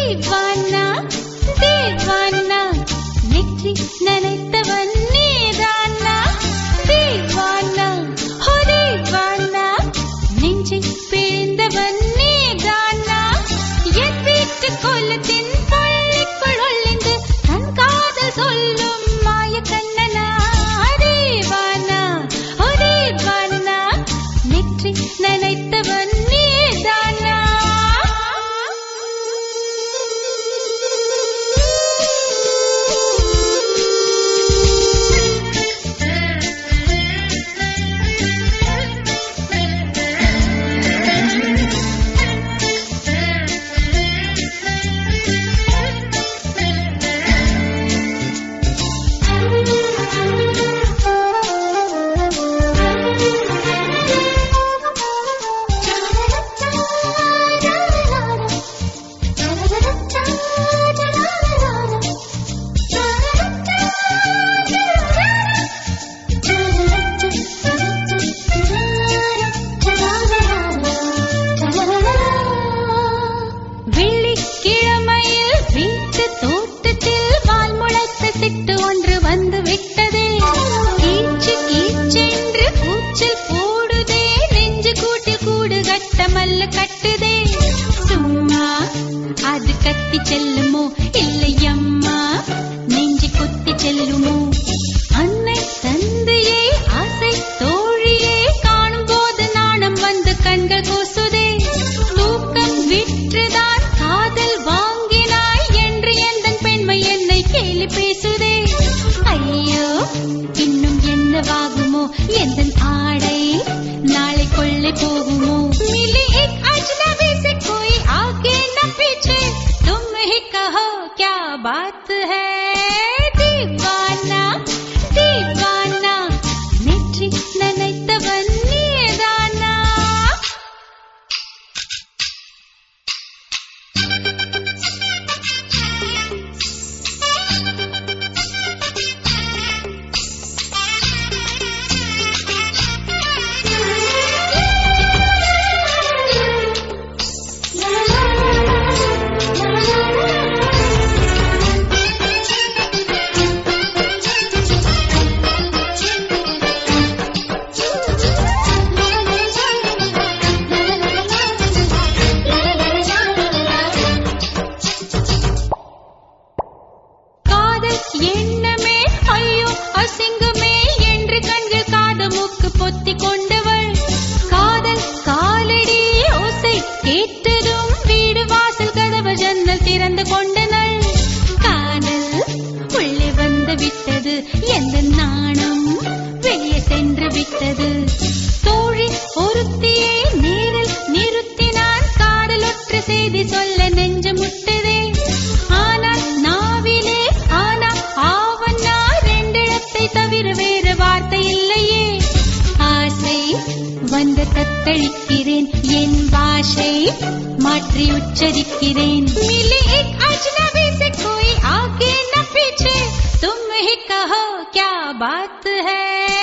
தீவானா தீவானா நெற்றி நினைத்தவன் நீதானா தீவானா ஹோ தீவானா நெஞ்சை பிழிந்தவன் நீதானா என் வீட்டு கோலத்தின் பள்ளிக்குள் ஒளிந்து தன் காதல் சொல்லும் மாய கண்ணனா தீவானா ஹோ தீவானா நெற்றி நினைத்தவன் நீதானா வெள்ளிக்கிழமையில் வீட்டு தோட்டத்தில் வால் முளைத்த சிட்டு ஒன்று வந்து விட்டதே கீச்சு கீச்சென்று கூச்சல் போடுதே நெஞ்சு கூட்டி கூடு கட்ட மல்லு கட்டுதே சும்மா அது கத்தி செல்லுமோ இல்லை அம்மா நெஞ்சு குத்தி செல்லுமோ அன்னை தந்தையே ஆசை தோழியே காணும் போது நாணம் வந்து கண்கள் கூசுதே தூக்கம் விற்றுதான் காதல் வாங்கினாய் என்று எந்தன் பெண்மை என்னை கேலி பேசுதே ஐயோ இன்னும் என்னவாகுமோ எந்தன் ஆடை நாளை கொள்ளை போகுமோ मिली एक अजनबी से कोई आगे न पीछे तुम ही कहो क्या बात है दीवाना दीवाना நெற்றி நினைத்தவன் நீதானா காதல் எண்ணமே ஐயோ அசிங்கமே என்று கண்கள் காது மூக்கு பொத்தி கொண்டவள் காதல் காலடி ஓசை கேட்டதும் வீடு வாசல் கதவு ஜன்னல் திறந்து கொண்டனள் காதல் உள்ளே வந்து விட்டது எந்த நாணம் வெளியே சென்று விட்டது தோழி ஒருத்தியை நேரில் நிறுத்தினான் காதலொற்ற செய்தி சொல்ல நெஞ்சு முட்டுதே ஆனால் நாவிலே ஆனா ஆவன்னா ரெண்டிடத்தை தவிர வேறு வார்த்தை இல்லையே ஆசை வந்து தத்தளிக்கிறேன் என் பாஷை மாற்றி உச்சரிக்கிறேன் मिली एक अजनबी से कोई आगे न पीछे तुम ही कहो क्या बात है